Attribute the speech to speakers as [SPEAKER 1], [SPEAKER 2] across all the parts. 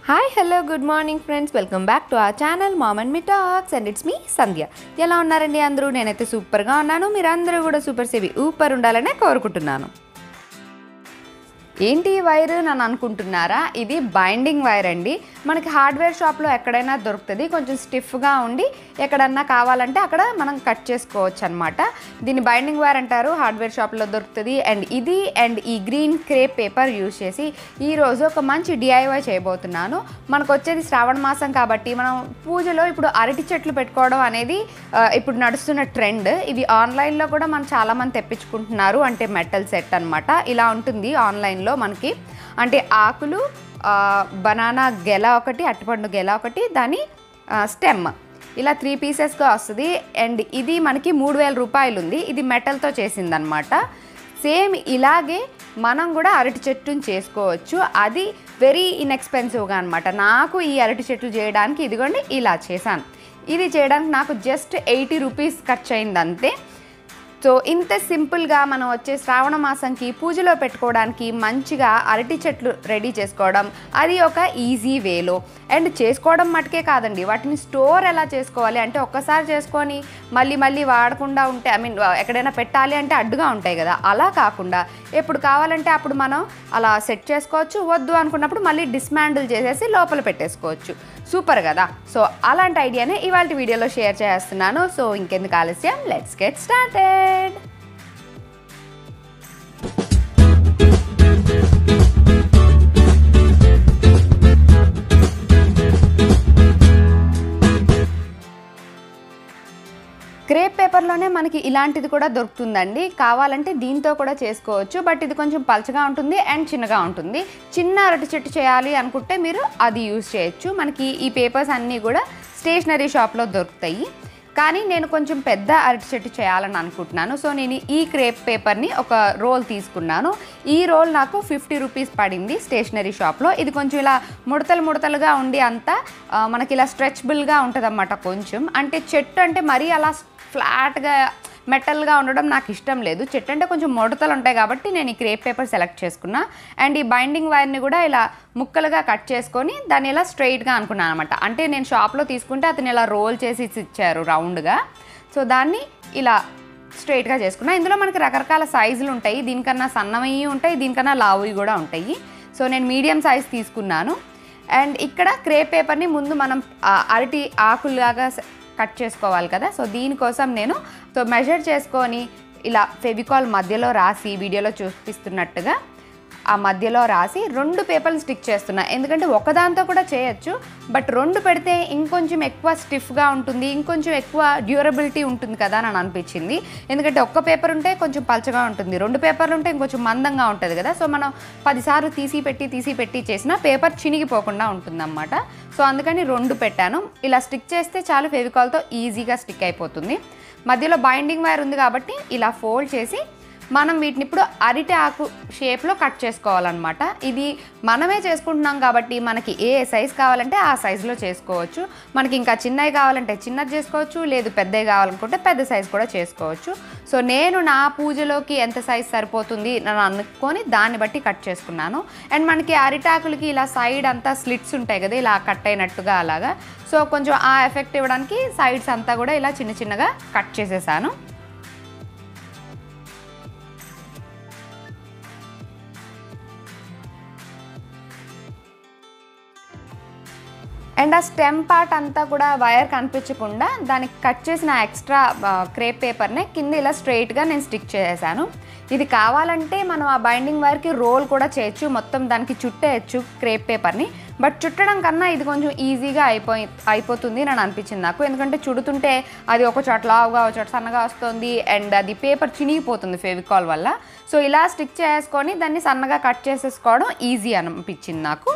[SPEAKER 1] hi hello good morning friends welcome back to our channel mom and me talks and it's me Sandhya ఎలా ఉన్నారండి అందరూ నేనైతే సూపర్గా ఉన్నాను మీరందరూ కూడా సూపర్ సేవి ఊపర్ ఉండాలనే కోరుకుంటున్నాను ఏంటి ఈ వైర్ నన్ను అనుకుంటున్నారా ఇది బైండింగ్ వైర్ అండి మనకి హార్డ్వేర్ షాప్లో ఎక్కడైనా దొరుకుతుంది కొంచెం స్టిఫ్గా ఉండి ఎక్కడన్నా కావాలంటే అక్కడ మనం కట్ చేసుకోవచ్చు అనమాట దీన్ని బైండింగ్ వైర్ అంటారు హార్డ్వేర్ షాప్లో దొరుకుతుంది అండ్ ఇది అండ్ ఈ గ్రీన్ క్రేప్ పేపర్ యూజ్ చేసి ఈరోజు ఒక మంచి డిఐవై చేయబోతున్నాను మనకు వచ్చేది శ్రావణ మాసం కాబట్టి మనం పూజలో ఇప్పుడు అరటి చెట్లు పెట్టుకోవడం అనేది ఆ, ఇప్పుడు నడుస్తున్న ట్రెండ్ ఇవి ఆన్లైన్లో కూడా మనం చాలామంది తెప్పించుకుంటున్నారు అంటే మెటల్ సెట్ అనమాట ఇలా ఉంటుంది ఆన్లైన్లో మనకి అంటే ఆకులు బనానా గెల ఒకటి అట్టుపండు గెల ఒకటి దాని స్టెమ్ ఇలా త్రీ పీసెస్గా వస్తుంది అండ్ ఇది మనకి మూడు వేల రూపాయలు ఉంది ఇది మెటల్తో చేసిందనమాట సేమ్ ఇలాగే మనం కూడా అరటి చెట్టుని చేసుకోవచ్చు అది వెరీ ఇన్ఎక్స్పెన్సివ్గా అనమాట నాకు ఈ అరటి చెట్లు చేయడానికి ఇదిగోండి ఇలా చేశాను ఇది చేయడానికి నాకు జస్ట్ ఎయిటీ రూపీస్ ఖర్చు అయింది అంతే సో ఇంత సింపుల్గా మనం వచ్చే శ్రావణ మాసంకి పూజలో పెట్టుకోవడానికి మంచిగా అరటి చెట్లు రెడీ చేసుకోవడం అది ఒక ఈజీ వేలో అండ్ చేసుకోవడం మటుకే కాదండి వాటిని స్టోర్ ఎలా చేసుకోవాలి అంటే ఒక్కసారి చేసుకొని మళ్ళీ మళ్ళీ వాడకుండా ఉంటే ఐ మీన్ ఎక్కడైనా పెట్టాలి అంటే అడ్డుగా ఉంటాయి కదా అలా కాకుండా ఎప్పుడు కావాలంటే అప్పుడు మనం అలా సెట్ చేసుకోవచ్చు వద్దు అనుకున్నప్పుడు మళ్ళీ డిస్మాండిల్ చేసేసి లోపల పెట్టేసుకోవచ్చు సూపర్ కదా సో అలాంటి ఐడియానే ఇవాళ వీడియోలో షేర్ చేస్తున్నాను సో ఇంకెందుకు ఆలస్యం లెట్స్ గెట్ స్టార్టెడ్ క్రేప్ పేపర్లోనే మనకి ఇలాంటిది కూడా దొరుకుతుందండి కావాలంటే దీంతో కూడా చేసుకోవచ్చు బట్ ఇది కొంచెం పలచగా ఉంటుంది అండ్ చిన్నగా ఉంటుంది చిన్న అరటి చెట్టు చేయాలి అనుకుంటే మీరు అది యూజ్ చేయొచ్చు మనకి ఈ పేపర్స్ అన్నీ కూడా స్టేషనరీ షాప్లో దొరుకుతాయి కానీ నేను కొంచెం పెద్ద అరటి చెట్టు చేయాలని అనుకుంటున్నాను సో నేను ఈ క్రేప్ పేపర్ని ఒక రోల్ తీసుకున్నాను ఈ రోల్ నాకు ఫిఫ్టీ రూపీస్ పడింది స్టేషనరీ షాప్లో ఇది కొంచెం ఇలా ముడతలు ముడతలుగా ఉండి అంతా ఆ, మనకి ఇలా స్ట్రెచబుల్గా ఉంటుంది కొంచెం అంటే చెట్టు అంటే మరీ అలా ఫ్లాట్గా మెటల్గా ఉండడం నాకు ఇష్టం లేదు చెట్టు అంటే కొంచెం ముడతలు ఉంటాయి కాబట్టి నేను ఈ క్రేప్ పేపర్ సెలెక్ట్ చేసుకున్నా అండ్ ఈ బైండింగ్ వైర్ని కూడా ఇలా ముక్కలుగా కట్ చేసుకొని దాన్ని ఇలా స్ట్రైట్గా అనుకున్నాను అనమాట అంటే నేను షాప్లో తీసుకుంటే అతను ఇలా రోల్ చేసి ఇచ్చారు రౌండ్గా సో దాన్ని ఇలా స్ట్రైట్గా చేసుకున్నా ఇందులో మనకి రకరకాల సైజులు ఉంటాయి దీనికన్నా సన్నవి ఉంటాయి దీనికన్నా లావువి కూడా ఉంటాయి సో నేను మీడియం సైజ్ తీసుకున్నాను అండ్ ఇక్కడ క్రేప్ పేపర్ని ముందు మనం ఆ, అరటి ఆకులాగా స- కట్ చేసుకోవాలి కదా సో దీనికోసం నేను సో మెజర్ చేసుకొని ఇలా ఫెవికాల్ మధ్యలో రాసి వీడియోలో చూపిస్తున్నట్టుగా ఆ మధ్యలో రాసి రెండు పేపర్లు స్టిక్ చేస్తున్నా ఎందుకంటే ఒకదాంతో కూడా చేయొచ్చు బట్ రెండు పెడితే ఇంకొంచెం ఎక్కువ స్టిఫ్గా ఉంటుంది ఇంకొంచెం ఎక్కువ డ్యూరబిలిటీ ఉంటుంది కదా అని అనిపించింది ఎందుకంటే ఒక్క పేపర్ ఉంటే కొంచెం పలచగా ఉంటుంది రెండు పేపర్లు ఉంటే ఇంకొంచెం మందంగా ఉంటుంది కదా సో మనం పదిసార్లు తీసి పెట్టి తీసి పెట్టి చేసిన పేపర్ చినిగిపోకుండా ఉంటుందన్నమాట సో అందుకని రెండు పెట్టాను ఇలా స్టిక్ చేస్తే చాలు ఫెవికాల్తో ఈజీగా స్టిక్ అయిపోతుంది మధ్యలో బైండింగ్ వైర్ ఉంది కాబట్టి ఇలా ఫోల్డ్ చేసి మనం వీటిని ఇప్పుడు అరిటి ఆకు షేప్లో కట్ చేసుకోవాలన్నమాట ఇది మనమే చేసుకుంటున్నాం కాబట్టి మనకి ఏ సైజ్ కావాలంటే ఆ సైజులో చేసుకోవచ్చు మనకి ఇంకా చిన్నవి కావాలంటే చిన్నది చేసుకోవచ్చు లేదు పెద్దవి కావాలనుకుంటే పెద్ద సైజ్ కూడా చేసుకోవచ్చు సో నేను నా పూజలోకి ఎంత సైజ్ సరిపోతుంది అని అనుకొని దాన్ని బట్టి కట్ చేసుకున్నాను అండ్ మనకి అరిటాకులకి ఇలా సైడ్ అంతా స్లిట్స్ ఉంటాయి కదా ఇలా కట్ అయినట్టుగా అలాగా సో కొంచెం ఆ ఎఫెక్ట్ ఇవ్వడానికి సైడ్స్ అంతా కూడా ఇలా చిన్న చిన్నగా కట్ చేసేసాను అండ్ ఆ స్టెమ్ పార్ట్ అంతా కూడా వైర్ కనిపించకుండా దానికి కట్ చేసిన ఎక్స్ట్రా క్రేప్ పేపర్ని కింద ఇలా స్ట్రైట్గా నేను స్టిక్ చేసేసాను ఇది కావాలంటే మనం ఆ బైండింగ్ వైర్కి రోల్ కూడా చేయొచ్చు మొత్తం దానికి చుట్టేయచ్చు క్రేప్ పేపర్ని బట్ చుట్టడం కన్నా ఇది కొంచెం ఈజీగా అయిపోయి అయిపోతుంది అని అనిపించింది నాకు ఎందుకంటే చుడుతుంటే అది ఒక చోట లావుగా ఒక చోట సన్నగా వస్తుంది అండ్ అది పేపర్ చినిగిపోతుంది ఫెవికాల్ వల్ల సో ఇలా స్టిక్ చేసుకొని దాన్ని సన్నగా కట్ చేసేసుకోవడం ఈజీ అనిపించింది నాకు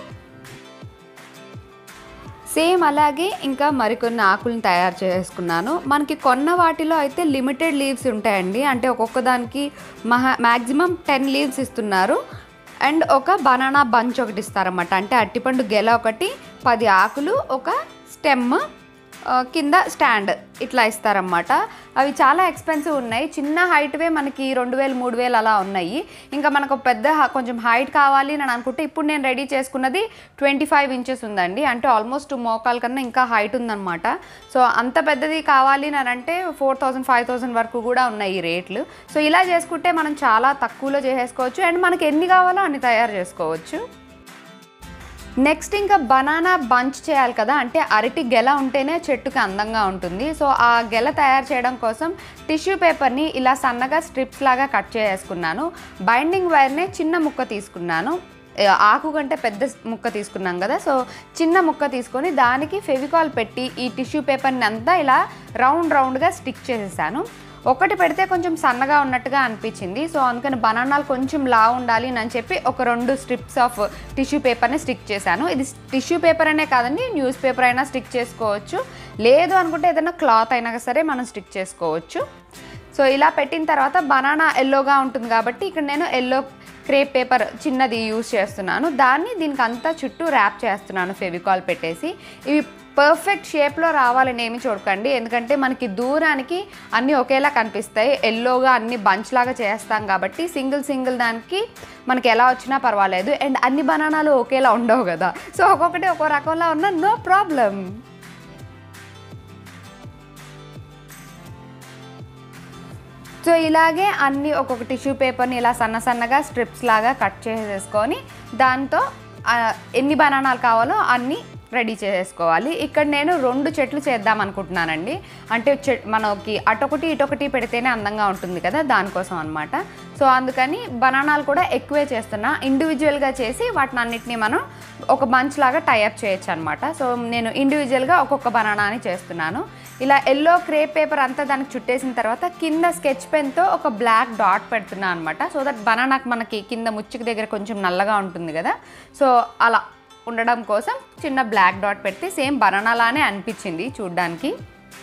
[SPEAKER 1] సేమ్ అలాగే ఇంకా మరికొన్ని ఆకులను తయారు చేసుకున్నాను మనకి కొన్న వాటిలో అయితే లిమిటెడ్ లీవ్స్ ఉంటాయండి అంటే ఒక్కొక్క దానికి మహా మ్యాక్సిమం టెన్ లీవ్స్ ఇస్తున్నారు అండ్ ఒక బనానా బంచ్ ఒకటి ఇస్తారన్నమాట అంటే అట్టిపండు గెల ఒకటి పది ఆకులు ఒక స్టెమ్ ఆ, కింద స్టాండ్ ఇట్లా ఇస్తారన్నమాట అవి చాలా ఎక్స్పెన్సివ్ ఉన్నాయి చిన్న హైట్వే మనకి రెండు వేలు మూడు వేలు అలా ఉన్నాయి ఇంకా మనకు ఒక పెద్ద హ- కొంచెం హైట్ కావాలి అని అనుకుంటే ఇప్పుడు నేను రెడీ చేసుకున్నది ట్వంటీ ఫైవ్ ఇంచెస్ ఉందండి అంటే ఆల్మోస్ట్ మోకాల కన్నా ఇంకా హైట్ ఉందన్నమాట సో అంత పెద్దది కావాలి అని అంటే ఫోర్ థౌసండ్ ఫైవ్ థౌసండ్ వరకు కూడా ఉన్నాయి ఈ రేట్లు సో ఇలా చేసుకుంటే మనం చాలా తక్కువలో చేసేసుకోవచ్చు అండ్ మనకి ఎన్ని కావాలో అన్ని తయారు చేసుకోవచ్చు నెక్స్ట్ ఇంకా బనానా బంచ్ చేయాలి కదా అంటే అరటి గెల ఉంటేనే చెట్టుకి అందంగా ఉంటుంది సో ఆ గెల తయారు చేయడం కోసం టిష్యూ పేపర్ని ఇలా సన్నగా స్ట్రిప్స్ లాగా కట్ చేసుకున్నాను బైండింగ్ వైర్నే చిన్న ముక్క తీసుకున్నాను ఏ, ఆకు కంటే పెద్ద ముక్క తీసుకున్నాం కదా సో చిన్న ముక్క తీసుకొని దానికి ఫెవికాల్ పెట్టి ఈ టిష్యూ పేపర్ని అంతా ఇలా రౌండ్ రౌండ్గా స్టిక్ చేసేసాను ఒకటి పెడితే కొంచెం సన్నగా ఉన్నట్టుగా అనిపించింది సో అందుకని బనానాలు కొంచెం లా ఉండాలి అని చెప్పి ఒక రెండు స్ట్రిప్స్ ఆఫ్ టిష్యూ పేపర్ని స్టిక్ చేశాను ఇది టిష్యూ పేపర్ అనే కాదండి న్యూస్ పేపర్ అయినా స్టిక్ చేసుకోవచ్చు లేదు అనుకుంటే ఏదైనా క్లాత్ అయినా సరే మనం స్టిక్ చేసుకోవచ్చు సో ఇలా పెట్టిన తర్వాత బనానా ఎల్లోగా ఉంటుంది కాబట్టి ఇక్కడ నేను ఎల్లో క్రేప్ పేపర్ చిన్నది యూస్ చేస్తున్నాను దాన్ని దీనికి అంతా చుట్టూ ర్యాప్ చేస్తున్నాను ఫెవికాల్ పెట్టేసి ఇవి పర్ఫెక్ట్ షేప్లో రావాలని ఏమి చూడకండి ఎందుకంటే మనకి దూరానికి అన్నీ ఒకేలా కనిపిస్తాయి ఎల్లోగా అన్ని బంచ్ లాగా చేస్తాం కాబట్టి సింగిల్ సింగిల్ దానికి మనకి ఎలా వచ్చినా పర్వాలేదు అండ్ అన్ని బనానాలు ఒకేలా ఉండవు కదా సో ఒక్కొక్కటి ఒక్కో రకంలో ఉన్న నో ప్రాబ్లం సో ఇలాగే అన్ని ఒక్కొక్క టిష్యూ పేపర్ని ఇలా సన్న సన్నగా స్ట్రిప్స్ లాగా కట్ చేసేసుకొని దాంతో ఆ, ఎన్ని బనానాలు కావాలో అన్ని రెడీ చేసేసుకోవాలి ఇక్కడ నేను రెండు చెట్లు చేద్దాం అనుకుంటున్నానండి అంటే చె మనకి అటొకటి ఇటొకటి పెడితేనే అందంగా ఉంటుంది కదా దానికోసం అనమాట సో అందుకని బనానాలు కూడా ఎక్కువే చేస్తున్నా ఇండివిజువల్గా చేసి వాటిని అన్నిటిని మనం ఒక బంచ్ లాగా టైఅప్ చేయొచ్చు అనమాట సో నేను ఇండివిజువల్గా ఒక్కొక్క బనానాని చేస్తున్నాను ఇలా ఎల్లో క్రేప్ పేపర్ అంతా దానికి చుట్టేసిన తర్వాత కింద స్కెచ్ పెన్తో ఒక బ్లాక్ డాట్ పెడుతున్నాను అనమాట సో దట్ బనానాకి మనకి కింద ముచ్చుకి దగ్గర కొంచెం నల్లగా ఉంటుంది కదా సో అలా ఉండడం కోసం చిన్న బ్లాక్ డాట్ పెడితే సేమ్ బనానాలానే అనిపించింది చూడ్డానికి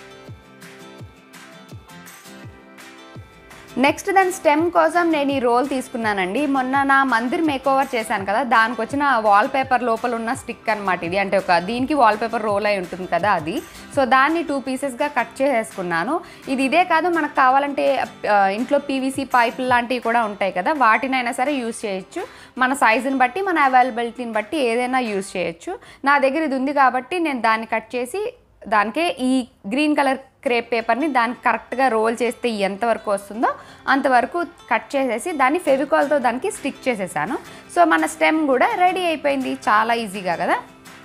[SPEAKER 1] నెక్స్ట్ దాని స్టెమ్ కోసం నేను ఈ రోల్ తీసుకున్నానండి మొన్న నా మందిర్ మేక్ ఓవర్ చేశాను కదా దానికి వచ్చిన వాల్ పేపర్ లోపల ఉన్న స్టిక్ అనమాట ఇది అంటే ఒక దీనికి వాల్ పేపర్ రోల్ అయి ఉంటుంది కదా అది సో దాన్ని టూ పీసెస్గా కట్ చేసేసుకున్నాను ఇది ఇదే కాదు మనకు కావాలంటే ఆ, ఇంట్లో పీవీసీ పైపులు లాంటివి కూడా ఉంటాయి కదా వాటినైనా సరే యూస్ చేయొచ్చు మన సైజుని బట్టి మన అవైలబిలిటీని బట్టి ఏదైనా యూస్ చేయొచ్చు నా దగ్గర ఇది ఉంది కాబట్టి నేను దాన్ని కట్ చేసి దానికే ఈ గ్రీన్ కలర్ క్రేప్ పేపర్ని దానికి కరెక్ట్గా రోల్ చేస్తే ఎంతవరకు వస్తుందో అంతవరకు కట్ చేసేసి దాన్ని ఫెవికాల్తో దానికి స్టిక్ చేసేసాను సో మన స్టెమ్ కూడా రెడీ అయిపోయింది చాలా ఈజీగా కదా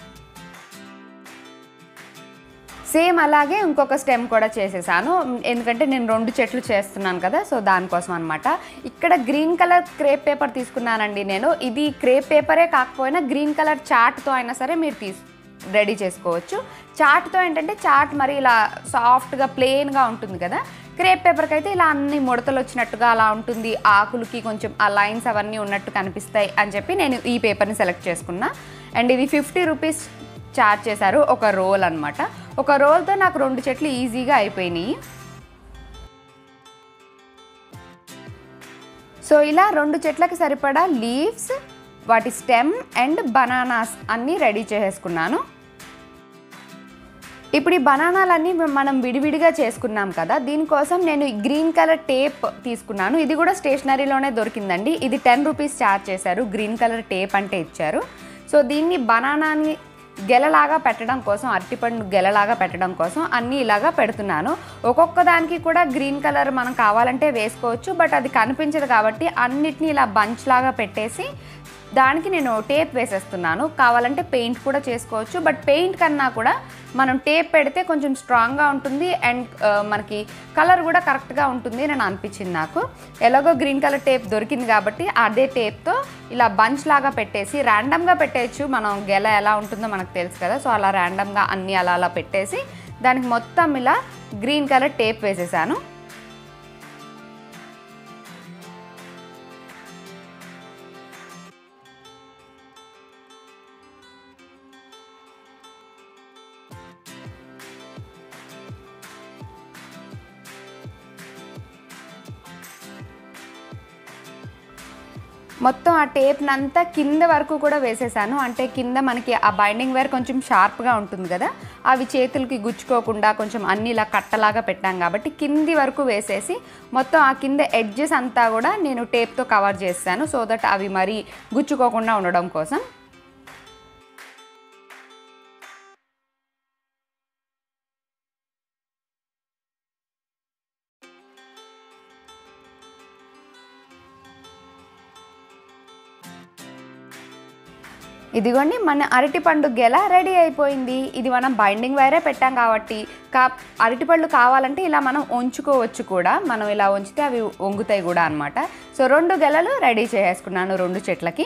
[SPEAKER 1] సేమ్ అలాగే ఇంకొక స్టెమ్ కూడా చేసేసాను ఎందుకంటే నేను రెండు చెట్లు చేస్తున్నాను కదా సో దానికోసం అనమాట ఇక్కడ గ్రీన్ కలర్ క్రేప్ పేపర్ తీసుకున్నానండి నేను ఇది క్రేప్ పేపరే కాకపోయినా గ్రీన్ కలర్ చార్ట్తో అయినా సరే మీరు తీసు రెడీ చేసుకోవచ్చు చార్ట్తో ఏంటంటే చార్ట్ మరి ఇలా సాఫ్ట్గా ప్లెయిన్గా ఉంటుంది కదా క్రేప్ పేపర్కి అయితే ఇలా అన్ని ముడతలు వచ్చినట్టుగా అలా ఉంటుంది ఆకులకి కొంచెం ఆ లైన్స్ అవన్నీ ఉన్నట్టు కనిపిస్తాయి అని చెప్పి నేను ఈ పేపర్ని సెలెక్ట్ చేసుకున్నా అండ్ ఇది ఫిఫ్టీ రూపీస్ చార్జ్ చేశారు ఒక రోల్ అనమాట ఒక రోల్తో నాకు రెండు చెట్లు ఈజీగా అయిపోయినాయి సో ఇలా రెండు చెట్లకి సరిపడా లీవ్స్ వాటి స్టెమ్ అండ్ బనానాస్ అన్నీ రెడీ చేసేసుకున్నాను ఇప్పుడు ఈ బనానాలన్నీ మనం విడివిడిగా చేసుకున్నాం కదా దీనికోసం నేను ఈ గ్రీన్ కలర్ టేప్ తీసుకున్నాను ఇది కూడా స్టేషనరీలోనే దొరికిందండి ఇది టెన్ రూపీస్ ఛార్జ్ చేశారు గ్రీన్ కలర్ టేప్ అంటే ఇచ్చారు సో దీన్ని బనానాని గెలలాగా పెట్టడం కోసం అరటిపండు గెలలాగా పెట్టడం కోసం అన్నీ ఇలాగా పెడుతున్నాను ఒక్కొక్క దానికి కూడా గ్రీన్ కలర్ మనం కావాలంటే వేసుకోవచ్చు బట్ అది కనిపించదు కాబట్టి అన్నిటినీ ఇలా బంచ్ లాగా పెట్టేసి దానికి నేను టేప్ వేసేస్తున్నాను కావాలంటే పెయింట్ కూడా చేసుకోవచ్చు బట్ పెయింట్ కన్నా కూడా మనం టేప్ పెడితే కొంచెం స్ట్రాంగ్గా ఉంటుంది అండ్ మనకి కలర్ కూడా కరెక్ట్గా ఉంటుంది అని అనిపించింది నాకు ఎలాగో గ్రీన్ కలర్ టేప్ దొరికింది కాబట్టి అదే టేప్తో ఇలా బంచ్ లాగా పెట్టేసి ర్యాండమ్గా పెట్టేయచ్చు మనం గెల ఎలా ఉంటుందో మనకు తెలుసు కదా సో అలా ర్యాండమ్గా అన్నీ అలా అలా పెట్టేసి దానికి మొత్తం ఇలా గ్రీన్ కలర్ టేప్ వేసేసాను మొత్తం ఆ టేప్ని అంతా కింద వరకు కూడా వేసేసాను అంటే కింద మనకి ఆ బైండింగ్ వేర్ కొంచెం షార్ప్గా ఉంటుంది కదా అవి చేతులకి గుచ్చుకోకుండా కొంచెం అన్ని ఇలా కట్టలాగా పెట్టాం కాబట్టి కింది వరకు వేసేసి మొత్తం ఆ కింద ఎడ్జెస్ అంతా కూడా నేను టేప్తో కవర్ చేస్తాను సో దట్ అవి మరీ గుచ్చుకోకుండా ఉండడం కోసం ఇదిగోండి మన అరటిపండు గెల రెడీ అయిపోయింది ఇది మనం బైండింగ్ వైరే పెట్టాం కాబట్టి కా అరటిపళ్ళు కావాలంటే ఇలా మనం ఉంచుకోవచ్చు కూడా మనం ఇలా ఉంచితే అవి వంగుతాయి కూడా అనమాట సో రెండు గెలలు రెడీ చేసుకున్నాను రెండు చెట్లకి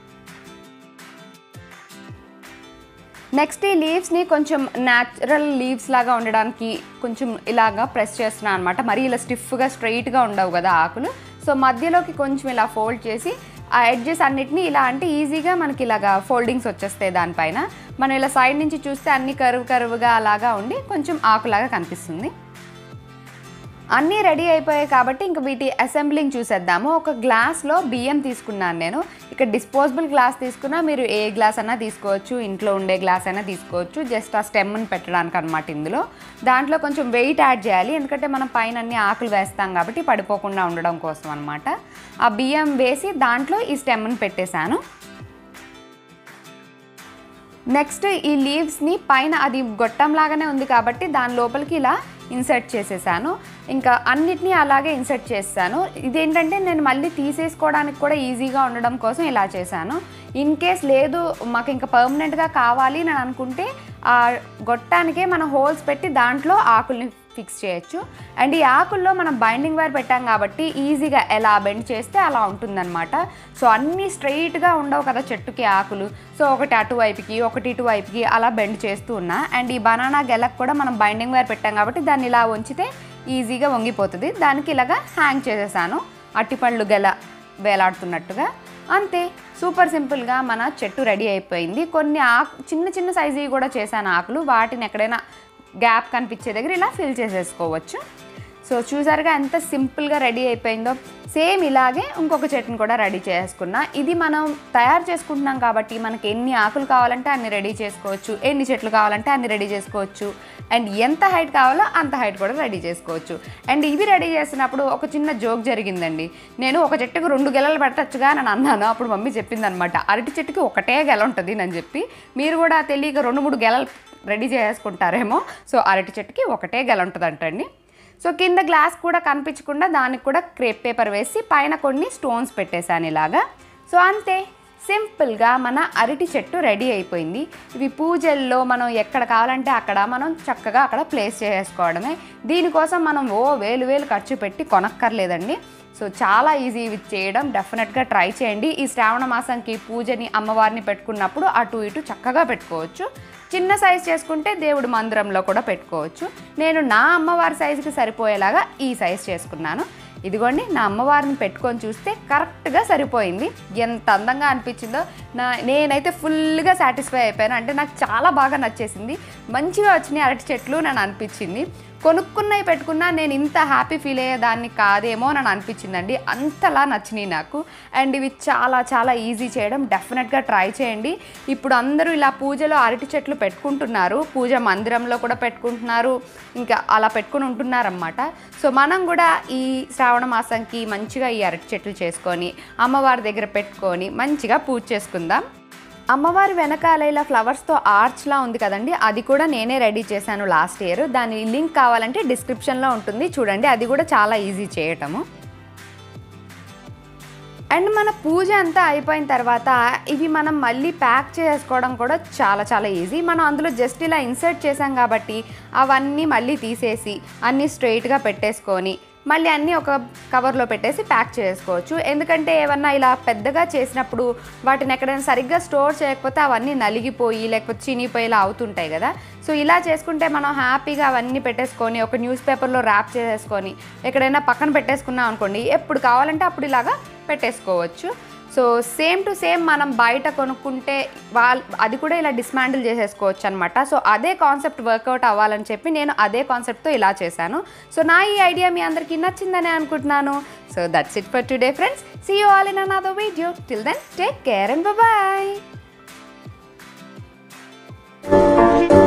[SPEAKER 1] నెక్స్ట్ ఈ లీవ్స్ని కొంచెం న్యాచురల్ లీవ్స్ లాగా ఉండడానికి కొంచెం ఇలాగా ప్రెస్ చేస్తున్నాను అనమాట మరీ ఇలా స్టిఫ్గా స్ట్రైట్గా ఉండవు కదా ఆకులు సో మధ్యలోకి కొంచెం ఇలా ఫోల్డ్ చేసి ఆ ఎడ్జెస్ అన్నిటిని ఇలా అంటే ఈజీగా మనకి ఇలాగా ఫోల్డింగ్స్ వచ్చేస్తాయి దానిపైన మనం ఇలా సైడ్ నుంచి చూస్తే అన్ని కరువు కరువుగా అలాగా ఉండి కొంచెం ఆకులాగా కనిపిస్తుంది అన్నీ రెడీ అయిపోయాయి కాబట్టి ఇంక వీటి అసెంబ్లింగ్ చూసేద్దాము ఒక గ్లాస్లో బియ్యం తీసుకున్నాను నేను ఇక్కడ డిస్పోజబుల్ గ్లాస్ తీసుకున్నా మీరు ఏ గ్లాస్ అయినా తీసుకోవచ్చు ఇంట్లో ఉండే గ్లాస్ అయినా తీసుకోవచ్చు జస్ట్ ఆ స్టెమ్ని పెట్టడానికి అనమాట ఇందులో దాంట్లో కొంచెం వెయిట్ యాడ్ చేయాలి ఎందుకంటే మనం పైన అన్ని ఆకులు వేస్తాం కాబట్టి పడిపోకుండా ఉండడం కోసం అనమాట ఆ బియ్యం వేసి దాంట్లో ఈ స్టెమ్ని పెట్టేశాను నెక్స్ట్ ఈ లీవ్స్ని పైన అది గొట్టం లాగానే ఉంది కాబట్టి దాని లోపలికి ఇలా ఇన్సర్ట్ చేసేసాను ఇంకా అన్నిటినీ అలాగే ఇన్సర్ట్ చేస్తాను ఇదేంటంటే నేను మళ్ళీ తీసేసుకోవడానికి కూడా ఈజీగా ఉండడం కోసం ఇలా చేశాను ఇన్ కేస్ లేదు మాకు ఇంకా పర్మనెంట్గా కావాలి అని అనుకుంటే ఆ గొట్టానికే మనం హోల్స్ పెట్టి దాంట్లో ఆకుల్ని ఫిక్స్ చేయొచ్చు అండ్ ఈ ఆకుల్లో మనం బైండింగ్ వైర్ పెట్టాం కాబట్టి ఈజీగా ఎలా బెండ్ చేస్తే అలా ఉంటుందన్నమాట సో అన్నీ స్ట్రైట్గా ఉండవు కదా చెట్టుకి ఆకులు సో ఒకటి అటువైపుకి ఒకటి ఇటువైపుకి అలా బెండ్ చేస్తూ ఉన్నా అండ్ ఈ బనానా గెలకు కూడా మనం బైండింగ్ వైర్ పెట్టాం కాబట్టి దాన్ని ఇలా ఉంచితే ఈజీగా వంగిపోతుంది దానికి ఇలాగా హ్యాంగ్ చేసేసాను అట్టిపళ్ళు గెల వేలాడుతున్నట్టుగా అంతే సూపర్ సింపుల్గా మన చెట్టు రెడీ అయిపోయింది కొన్ని ఆకు చిన్న చిన్న సైజు కూడా చేశాను ఆకులు వాటిని ఎక్కడైనా గ్యాప్ కనిపించే దగ్గర ఇలా ఫిల్ చేసేసుకోవచ్చు సో చూసారుగా ఎంత సింపుల్గా రెడీ అయిపోయిందో సేమ్ ఇలాగే ఇంకొక చెట్టుని కూడా రెడీ చేసుకున్నా ఇది మనం తయారు చేసుకుంటున్నాం కాబట్టి మనకి ఎన్ని ఆకులు కావాలంటే అన్ని రెడీ చేసుకోవచ్చు ఎన్ని చెట్లు కావాలంటే అన్ని రెడీ చేసుకోవచ్చు అండ్ ఎంత హైట్ కావాలో అంత హైట్ కూడా రెడీ చేసుకోవచ్చు అండ్ ఇవి రెడీ చేసినప్పుడు ఒక చిన్న జోక్ జరిగిందండి నేను ఒక చెట్టుకు రెండు గెలలు పెట్టచ్చుగా అని అన్నాను అప్పుడు మమ్మీ చెప్పిందనమాట అరటి చెట్టుకి ఒకటే గెల ఉంటుంది అని చెప్పి మీరు కూడా తెలియక రెండు మూడు గెలలు రెడీ చేసుకుంటారేమో సో అరటి చెట్టుకి ఒకటే గెల ఉంటుందంటండి సో కింద గ్లాస్ కూడా కనిపించకుండా దానికి కూడా క్రేప్ పేపర్ వేసి పైన కొన్ని స్టోన్స్ పెట్టేశాను ఇలాగా సో అంతే సింపుల్గా మన అరటి చెట్టు రెడీ అయిపోయింది ఇవి పూజల్లో మనం ఎక్కడ కావాలంటే అక్కడ మనం చక్కగా అక్కడ ప్లేస్ చేసుకోవడమే దీనికోసం మనం ఓ వేలు వేలు ఖర్చు పెట్టి కొనక్కర్లేదండి సో చాలా ఈజీ ఇవి చేయడం డెఫినెట్గా ట్రై చేయండి ఈ శ్రావణ మాసంకి పూజని అమ్మవారిని పెట్టుకున్నప్పుడు అటు ఇటు చక్కగా పెట్టుకోవచ్చు చిన్న సైజ్ చేసుకుంటే దేవుడి మందిరంలో కూడా పెట్టుకోవచ్చు నేను నా అమ్మవారి సైజుకి సరిపోయేలాగా ఈ సైజ్ చేసుకున్నాను ఇదిగోండి నా అమ్మవారిని పెట్టుకొని చూస్తే కరెక్ట్గా సరిపోయింది ఎంత అందంగా అనిపించిందో నా నేనైతే ఫుల్గా సాటిస్ఫై అయిపోయాను అంటే నాకు చాలా బాగా నచ్చేసింది మంచిగా వచ్చినాయి అరటి చెట్లు నన్ను అనిపించింది కొనుక్కున్నవి పెట్టుకున్నా నేను ఇంత హ్యాపీ ఫీల్ అయ్యేదాన్ని కాదేమో అని అనిపించిందండి అంతలా నచ్చినాయి నాకు అండ్ ఇవి చాలా చాలా ఈజీ చేయడం డెఫినెట్గా ట్రై చేయండి ఇప్పుడు అందరూ ఇలా పూజలో అరటి చెట్లు పెట్టుకుంటున్నారు పూజ మందిరంలో కూడా పెట్టుకుంటున్నారు ఇంకా అలా పెట్టుకుని ఉంటున్నారన్నమాట సో మనం కూడా ఈ శ్రావణ మాసంకి మంచిగా ఈ అరటి చెట్లు చేసుకొని అమ్మవారి దగ్గర పెట్టుకొని మంచిగా పూజ చేసుకుందాం అమ్మవారి వెనకాల ఇలా ఫ్లవర్స్తో ఆర్చ్లా ఉంది కదండి అది కూడా నేనే రెడీ చేశాను లాస్ట్ ఇయర్ దాని లింక్ కావాలంటే డిస్క్రిప్షన్లో ఉంటుంది చూడండి అది కూడా చాలా ఈజీ చేయటము అండ్ మన పూజ అంతా అయిపోయిన తర్వాత ఇవి మనం మళ్ళీ ప్యాక్ చేసుకోవడం కూడా చాలా చాలా ఈజీ మనం అందులో జస్ట్ ఇలా ఇన్సర్ట్ చేసాం కాబట్టి అవన్నీ మళ్ళీ తీసేసి అన్నీ స్ట్రైట్గా పెట్టేసుకొని మళ్ళీ అన్నీ ఒక కవర్లో పెట్టేసి ప్యాక్ చేసుకోవచ్చు ఎందుకంటే ఏమన్నా ఇలా పెద్దగా చేసినప్పుడు వాటిని ఎక్కడైనా సరిగ్గా స్టోర్ చేయకపోతే అవన్నీ నలిగిపోయి లేకపోతే చినిగిపోయి ఇలా అవుతుంటాయి కదా సో ఇలా చేసుకుంటే మనం హ్యాపీగా అవన్నీ పెట్టేసుకొని ఒక న్యూస్ పేపర్లో ర్యాప్ చేసేసుకొని ఎక్కడైనా పక్కన పెట్టేసుకున్నాం అనుకోండి ఎప్పుడు కావాలంటే అప్పుడు ఇలాగా పెట్టేసుకోవచ్చు సో సేమ్ టు సేమ్ మనం బయట కొనుక్కుంటే వాళ్ళ అది కూడా ఇలా డిస్మాండిల్ చేసేసుకోవచ్చు అనమాట సో అదే కాన్సెప్ట్ వర్కౌట్ అవ్వాలని చెప్పి నేను అదే కాన్సెప్ట్తో ఇలా చేశాను సో నా ఈ ఐడియా మీ అందరికీ నచ్చిందని అనుకుంటున్నాను so that's it for today friends see you all in another video till then take care and bye